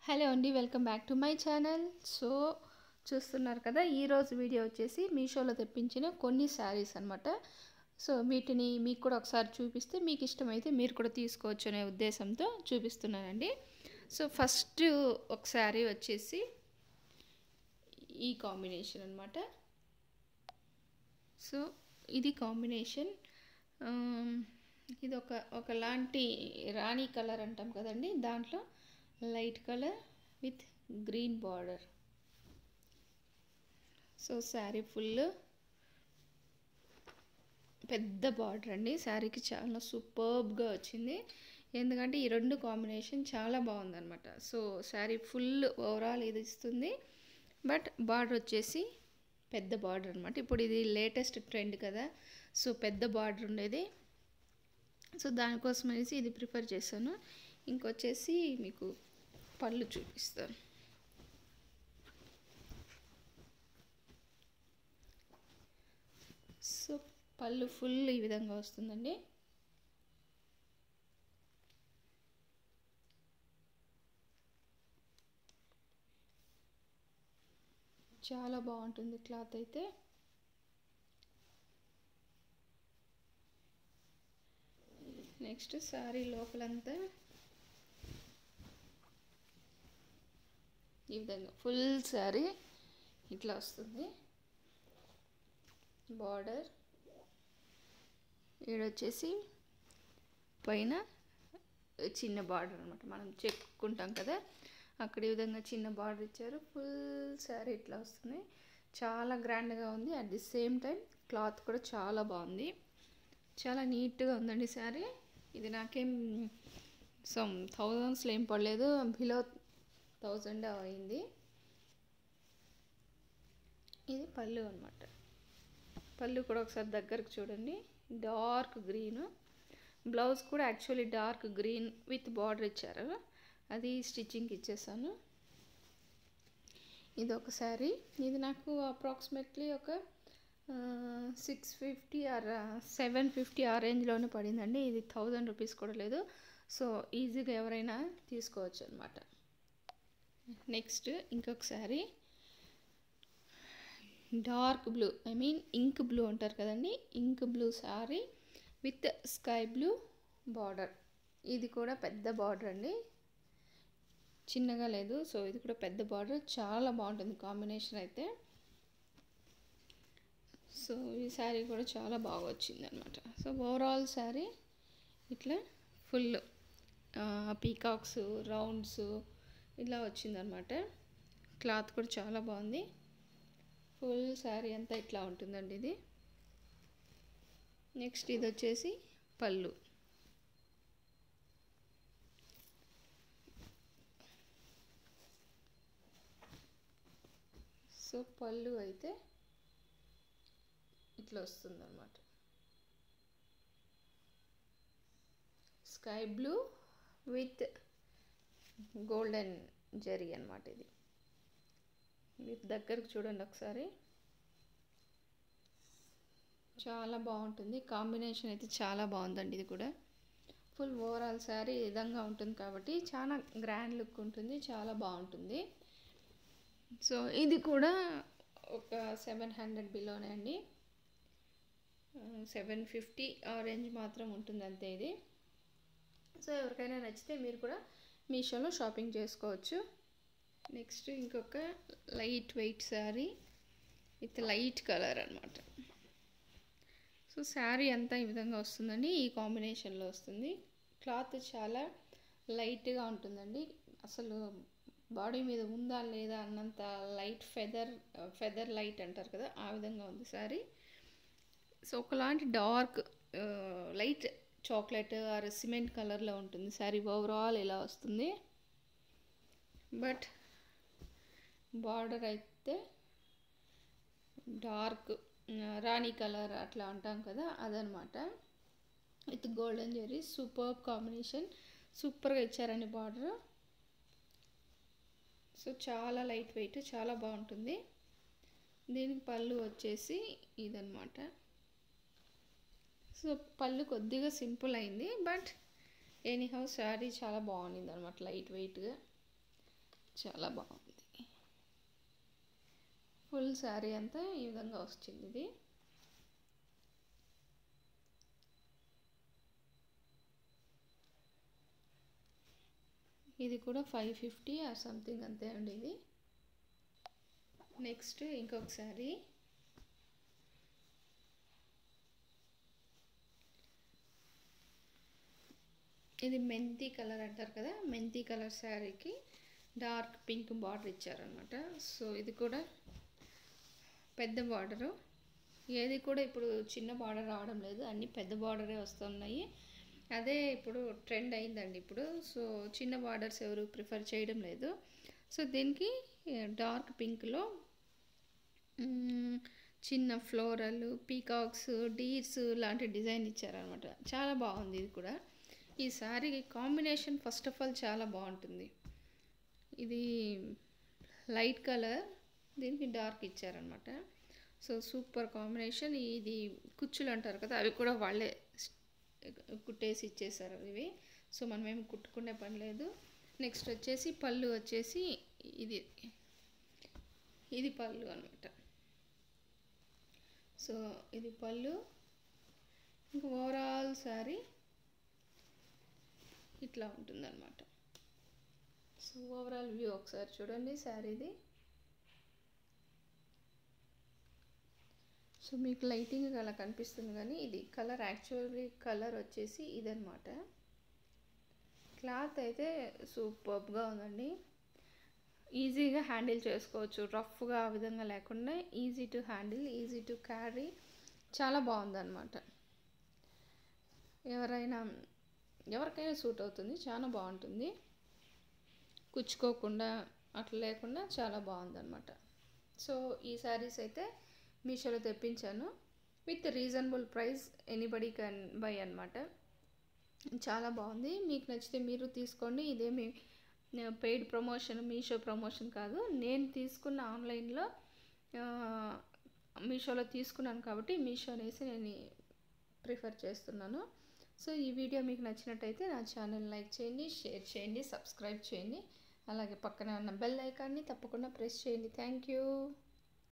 hello అండి welcome back to my channel so చూస్తున్నారు కదా ఈరోజు వీడియో వచ్చేసి మీషోలో తెప్పించిన కొన్ని శారీస్ అనమాట సో వీటిని మీకు కూడా ఒకసారి చూపిస్తే మీకు ఇష్టమైతే మీరు కూడా తీసుకోవచ్చు అనే ఉద్దేశంతో చూపిస్తున్నానండి సో ఫస్ట్ ఒక శారీ వచ్చేసి ఈ కాంబినేషన్ అనమాట సో ఇది కాంబినేషన్ ఇది ఒక ఒకలాంటి రాణి కలర్ అంటాం కదండి దాంట్లో light colour with green border so sari full పెద్ద బార్డర్ అండి శారీకి చాలా సూపర్బ్గా వచ్చింది ఎందుకంటే ఈ రెండు కాంబినేషన్ చాలా బాగుందన్నమాట సో శారీ ఫుల్ ఓవరాల్ ఇది ఇస్తుంది బట్ బార్డర్ వచ్చేసి పెద్ద బార్డర్ అనమాట ఇప్పుడు ఇది లేటెస్ట్ ట్రెండ్ కదా సో పెద్ద బార్డర్ ఉండేది సో దానికోసం అనేసి ఇది ప్రిఫర్ చేశాను ఇంకొచ్చేసి మీకు పళ్ళు చూపిస్తాను సో పళ్ళు ఫుల్ ఈ విధంగా వస్తుందండి చాలా బాగుంటుంది క్లాత్ అయితే నెక్స్ట్ శారీ లోపలంతా ఈ విధంగా ఫుల్ శారీ ఇట్లా వస్తుంది బార్డర్ ఈడొచ్చేసి పైన చిన్న బార్డర్ అనమాట మనం చెక్కుంటాం కదా అక్కడ ఈ విధంగా చిన్న బార్డర్ ఇచ్చారు ఫుల్ శారీ ఇట్లా వస్తుంది చాలా గ్రాండ్గా ఉంది at the same time cloth కూడా చాలా బాగుంది చాలా నీట్గా ఉందండి శారీ ఇది నాకేం సో థౌజండ్స్లో ఏం పడలేదు బిలో థౌజండ్ అయింది ఇది పళ్ళు అనమాట పళ్ళు కూడా ఒకసారి దగ్గరకు చూడండి డార్క్ గ్రీన్ బ్లౌజ్ కూడా actually dark green with border ఇచ్చారు అది స్టిచ్చింగ్కి ఇచ్చేసాను ఇది ఒక శారీ ఇది నాకు అప్రాక్సిమేట్లీ ఒక six fifty or seven fifty ఆ రేంజ్లోనే పడిందండి ఇది థౌజండ్ రూపీస్ కూడా లేదు సో ఈజీగా ఎవరైనా తీసుకోవచ్చు అనమాట నెక్స్ట్ ఇంకొక sari dark blue I mean ink blue అంటారు కదండి ink blue sari with sky blue border ఇది కూడా పెద్ద బార్డర్ అండి చిన్నగా లేదు సో ఇది కూడా పెద్ద బార్డర్ చాలా బాగుంటుంది కాంబినేషన్ అయితే సో ఈ శారీ కూడా చాలా బాగా వచ్చింది అనమాట సో ఓవరాల్ శారీ ఇట్లా ఫుల్ పీకాక్స్ రౌండ్స్ ఇలా వచ్చిందనమాట క్లాత్ కూడా చాలా బాగుంది ఫుల్ శారీ అంతా ఇట్లా ఉంటుందండి ఇది నెక్స్ట్ ఇది వచ్చేసి పళ్ళు సో పళ్ళు అయితే ఇట్లా వస్తుంది అనమాట sky blue with golden zari అనమాట ఇది మీరు దగ్గరకు చూడండి ఒకసారి చాలా బాగుంటుంది కాంబినేషన్ అయితే చాలా బాగుందండి ఇది కూడా ఫుల్ ఓవరాల్ శారీ ఈ విధంగా ఉంటుంది కాబట్టి చాలా గ్రాండ్ లుక్ ఉంటుంది చాలా బాగుంటుంది సో ఇది కూడా ఒక సెవెన్ హండ్రెడ్ బిలోనే అండి సెవెన్ ఫిఫ్టీ ఆ రేంజ్ మాత్రం ఉంటుంది అంతే ఇది సో ఎవరికైనా నచ్చితే మీరు కూడా మీషోలో షాపింగ్ చేసుకోవచ్చు నెక్స్ట్ ఇంకొక light weight sari with light colour అనమాట సో శారీ అంతా ఈ విధంగా వస్తుందండి ఈ కాంబినేషన్లో వస్తుంది క్లాత్ చాలా లైట్గా ఉంటుందండి అసలు బాడీ మీద ఉందా లేదా అన్నంత లైట్ ఫెదర్ ఫెదర్ లైట్ అంటారు కదా ఆ విధంగా ఉంది శారీ సో ఒకలాంటి dark light chocolate or cement కలర్లో ఉంటుంది శారీ ఓవరాల్ ఇలా వస్తుంది బట్ బార్డర్ అయితే డార్క్ రాణి కలర్ అట్లా అంటాం కదా అదనమాట with golden zari super combination సూపర్గా ఇచ్చారండి బార్డర్ సో చాలా లైట్ వెయిట్ చాలా బాగుంటుంది దీనికి పళ్ళు వచ్చేసి ఇదనమాట సో పళ్ళు కొద్దిగా సింపుల్ అయింది బట్ ఎనీహౌ శారీ చాలా బాగుంది అనమాట లైట్ వెయిట్గా చాలా బాగుంది ఫుల్ శారీ అంతా ఈ విధంగా వచ్చింది ఇది ఇది కూడా ఫైవ్ ఫిఫ్టీ ఆర్ సంథింగ్ అంతే అండి ఇది నెక్స్ట్ ఇంకొక శారీ ఇది మెంతి కలర్ అంటారు కదా మెంతి కలర్ శారీకి డార్క్ పింక్ బార్డర్ ఇచ్చారనమాట సో ఇది కూడా పెద్ద బార్డరు ఏది కూడా ఇప్పుడు చిన్న బార్డర్ రావడం లేదు అన్నీ పెద్ద బార్డరే వస్తున్నాయి అదే ఇప్పుడు ట్రెండ్ అయిందండి ఇప్పుడు సో చిన్న బార్డర్స్ ఎవరు ప్రిఫర్ చేయడం లేదు సో దీనికి డార్క్ పింక్లో చిన్న ఫ్లోరల్ పీకాక్స్ డీర్స్ లాంటి డిజైన్ ఇచ్చారనమాట చాలా బాగుంది ఇది కూడా ఈ sari combination first of all చాలా బాగుంటుంది ఇది లైట్ కలర్ దీనికి డార్క్ ఇచ్చారనమాట సో సూపర్ కాంబినేషన్ ఇది కుచ్చులు అంటారు కదా అవి కూడా వాళ్ళే కుట్టేసి ఇచ్చేసారు ఇవి సో మనం ఏం కుట్టుకునే పని లేదు నెక్స్ట్ వచ్చేసి పళ్ళు వచ్చేసి ఇది ఇది పళ్ళు అనమాట సో ఇది పళ్ళు ఇంకా ఓవరాల్ శారీ ఇట్లా ఉంటుందన్నమాట సో ఓవరాల్ వ్యూ ఒకసారి చూడండి శారీది సో మీకు లైటింగ్ అలా కనిపిస్తుంది కానీ ఇది కలర్ యాక్చువల్లీ కలర్ వచ్చేసి ఇదనమాట క్లాత్ అయితే సూపర్గా ఉందండి ఈజీగా హ్యాండిల్ చేసుకోవచ్చు రఫ్గా ఆ విధంగా లేకుండా easy to handle easy to carry చాలా బాగుందన్నమాట ఎవరైనా ఎవరికైనా సూట్ అవుతుంది చాలా బాగుంటుంది కుచ్చుకోకుండా అట్లా లేకుండా చాలా బాగుందన్నమాట సో ఈ శారీస్ అయితే మీషోలో తెప్పించాను with reasonable price anybody can buy అనమాట చాలా బాగుంది మీకు నచ్చితే మీరు తీసుకోండి ఇదేమి పెయిడ్ ప్రమోషన్ మీషో ప్రమోషన్ కాదు నేను తీసుకున్న ఆన్లైన్లో మీషోలో తీసుకున్నాను కాబట్టి మీషో అనేసి నేను ప్రిఫర్ చేస్తున్నాను సో ఈ వీడియో మీకు నచ్చినట్టయితే నా ఛానల్ లైక్ చేయండి షేర్ చేయండి సబ్స్క్రైబ్ చేయండి అలాగే పక్కనే ఉన్న బెల్ ఐకాన్ని తప్పకుండా ప్రెస్ చేయండి థ్యాంక్ యూ